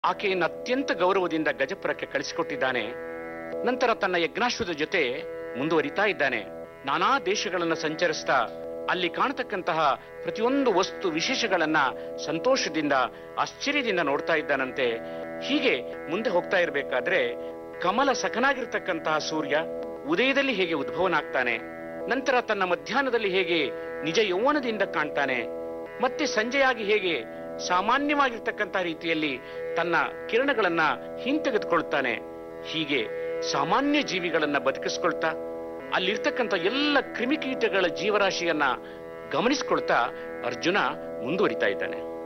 ಆಕೆಯನ್ನು ಅತ್ಯಂತ ಗೌರವದಿಂದ ಗಜಪುರಕ್ಕೆ ಕಳಿಸಿಕೊಟ್ಟಿದ್ದಾನೆ ನಂತರ ತನ್ನ ಯಜ್ಞಾಶ್ವದ ಜೊತೆ ಮುಂದುವರಿತಾ ಇದ್ದಾನೆ ನಾನಾ ದೇಶಗಳನ್ನು ಸಂಚರಿಸ್ತಾ ಅಲ್ಲಿ ಕಾಣತಕ್ಕಂತಹ ಪ್ರತಿಯೊಂದು ವಸ್ತು ವಿಶೇಷಗಳನ್ನ ಸಂತೋಷದಿಂದ ಆಶ್ಚರ್ಯದಿಂದ ನೋಡ್ತಾ ಇದ್ದಾನಂತೆ ಹೀಗೆ ಮುಂದೆ ಹೋಗ್ತಾ ಇರಬೇಕಾದ್ರೆ ಕಮಲ ಸಖನಾಗಿರ್ತಕ್ಕಂತಹ ಸೂರ್ಯ ಉದಯದಲ್ಲಿ ಹೇಗೆ ಉದ್ಭವನಾಗ್ತಾನೆ ನಂತರ ತನ್ನ ಮಧ್ಯಾಹ್ನದಲ್ಲಿ ಹೇಗೆ ನಿಜ ಯೌವನದಿಂದ ಕಾಣ್ತಾನೆ ಮತ್ತೆ ಸಂಜೆಯಾಗಿ ಹೇಗೆ ಸಾಮಾನ್ಯವಾಗಿರ್ತಕ್ಕಂಥ ರೀತಿಯಲ್ಲಿ ತನ್ನ ಕಿರಣಗಳನ್ನ ಹಿಂತೆಗೆದುಕೊಳ್ತಾನೆ ಹೀಗೆ ಸಾಮಾನ್ಯ ಜೀವಿಗಳನ್ನ ಬದುಕಿಸ್ಕೊಳ್ತಾ ಅಲ್ಲಿರ್ತಕ್ಕಂಥ ಎಲ್ಲ ಕ್ರಿಮಿಕೀಟಗಳ ಜೀವರಾಶಿಯನ್ನ ಗಮನಿಸ್ಕೊಳ್ತಾ ಅರ್ಜುನ ಮುಂದುವರಿತಾ ಇದ್ದಾನೆ